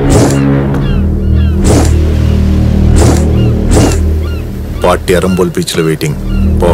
Party Arambol beach లో waiting పో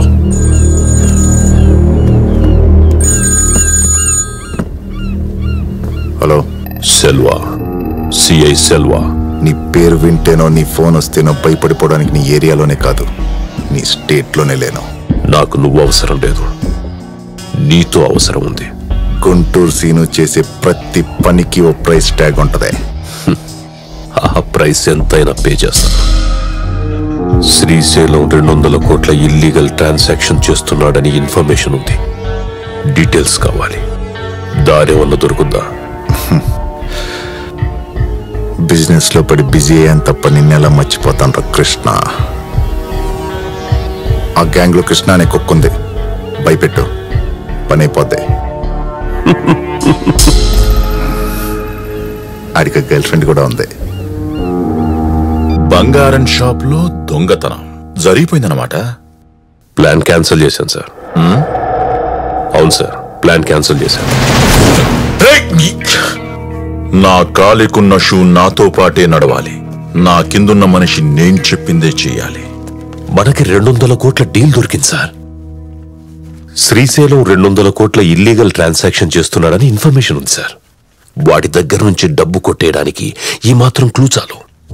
hello Selva CI Selva నీ పేరు వింటేనో నీ ఫోన్ వస్తేనో భయపడిపోవడానికి నీ ఏరియాలోనే కాదు నీ స్టేట్లోనే లేను నాకు నువ్వు అవసరం లేదు నీతో అవసరం ఉంది గుంటూరు సీను చేసే ప్రతి పనికి ఓ ప్రైస్ ట్యాగ్ ఉంటదే ఆ ప్రైస్ ఎంతైనా పే చేస్తాను శ్రీశైలం రెండు వందల కోట్ల ఇల్లీగల్ ట్రాన్సాక్షన్ చేస్తున్నాడని ఇన్ఫర్మేషన్ ఉంది డీటెయిల్స్ కావాలి దారేమన్నా దొరుకుద్దా బిజినెస్ లో పడి బిజీ అయ్యాను తప్ప నిన్నెలా మర్చిపోతాను రా కృష్ణ ఆ గ్యాంగ్ లో కృష్ణ అనే కుక్కుంది భయపెట్టు పని అయిపోద్ది ఆడికి గర్ల్ ఫ్రెండ్ కూడా ఉంది బంగారం షాప్ లో దొంగతనం జరిగిపోయిందన్నమాట ప్లాన్ క్యాన్సిల్ చేశాను సార్ అవును సార్ ప్లాన్ క్యాన్సిల్ చేశాను నా కాలికున్న షూ నాతో పాటే నడవాలి నా కిందున్న మనిషి నేను చెప్పిందే చెయ్యాలి మనకి రెండు వందల కోట్ల డీల్ దొరికింది సార్ శ్రీశైలం రెండు వందల కోట్ల ఇల్లీగల్ ట్రాన్సాక్షన్ చేస్తున్నాడని ఇన్ఫర్మేషన్ ఉంది సార్ వాడి దగ్గర నుంచి డబ్బు కొట్టేయడానికి ఈ మాత్రం క్లూ చాలు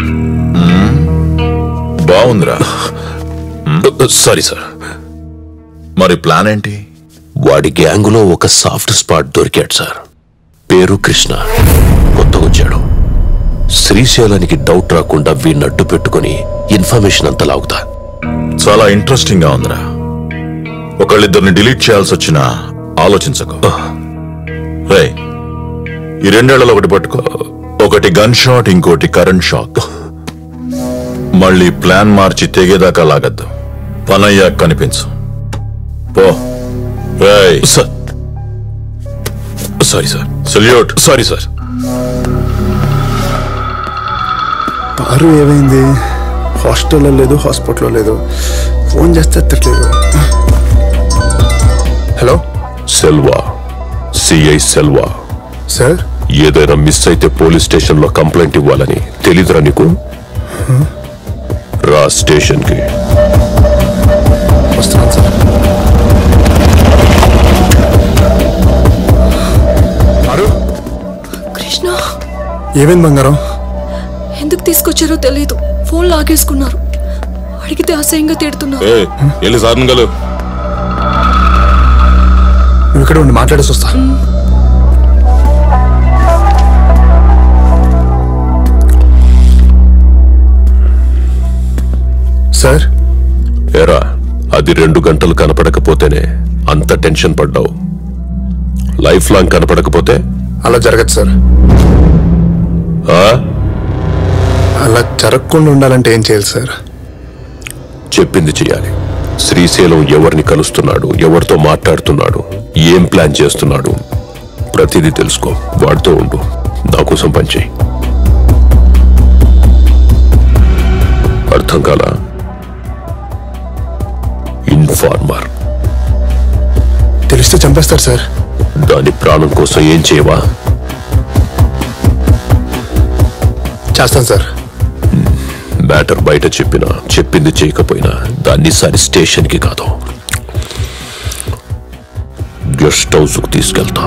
బాగుందిరా సారీ సార్ మరి ప్లాన్ ఏంటి వాడి గ్యాంగులో ఒక సాఫ్ట్ స్పాట్ దొరికాడు సార్ పేరు కృష్ణ కొత్తగా వచ్చాడు శ్రీశైలానికి డౌట్ రాకుండా వీడిని అడ్డు పెట్టుకుని ఇన్ఫర్మేషన్ అంతా లాగుతా చాలా ఇంట్రెస్టింగ్ గా ఉందిరా ఒకళ్ళిద్దరిని డిలీట్ చేయాల్సి వచ్చినా ఆలోచించకు రే ఈ రెండేళ్లలో ఒకటి పట్టుకో ఒకటి గన్ షాట్ ఇంకోటి కరెంట్ షాక్ మళ్ళీ ప్లాన్ మార్చి తెగేదాకా లాగద్దు పనయ్యాక కనిపించు పో రేయ్ sir sorry sir salute sorry sir Paru ఏమైంది హాస్టల్లో లేదు హాస్పిటల్లో లేదు ఫోన్ చేస్తే ఎత్తట్లేదు hello Selva CI Selva sir ఏదైనా మిస్ అయితే పోలీస్ స్టేషన్ లో కంప్లైంట్ ఇవ్వాలని తెలీదురా నీకు రా స్టేషన్ కి వస్తున్నాను సార్ పారు కృష్ణ ఏమైంది బంగారం ఎందుకు తీసుకొచ్చారో తెలియదు ఫోన్ లాగేసుకున్నారు అడిగితే అసహ్యంగా తిడుతున్నారు వెళ్ళి సాధనగలు నువ్వు ఇక్కడ ఉండి మాట్లాడేసి వస్తా సార్ ఎరా అది రెండు గంటలు కనపడకపోతేనే అంత టెన్షన్ పడ్డావు లైఫ్ లాంగ్ కనపడకపోతే అలా జరగదు సార్ ఆ? అలా జరగకుండా ఉండాలంటే ఏం చేయాలి సార్ చెప్పింది చెయ్యాలి శ్రీశైలం ఎవరిని కలుస్తున్నాడు ఎవరితో మాట్లాడుతున్నాడు ఏం ప్లాన్ చేస్తున్నాడు ప్రతిదీ తెలుసుకో వాడితో ఉండు నా కోసం పనిచేయి అర్థం కాలా ఇన్ఫార్మర్ తెలిస్తే చంపేస్తారు సార్ దాని ప్రాణం కోసం ఏం చేయవా చేస్తాను సార్ మ్యాటర్ బయట చెప్పినా చెప్పింది చేయకపోయినా దాన్ని సరి స్టేషన్కి కాదు గెస్ట్ హౌస్కు తీసుకెళ్తా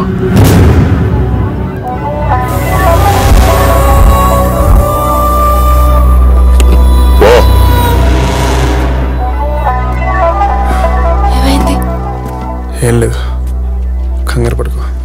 ఓ ఏమైంది ఏం లేదు కంగారు పడుకో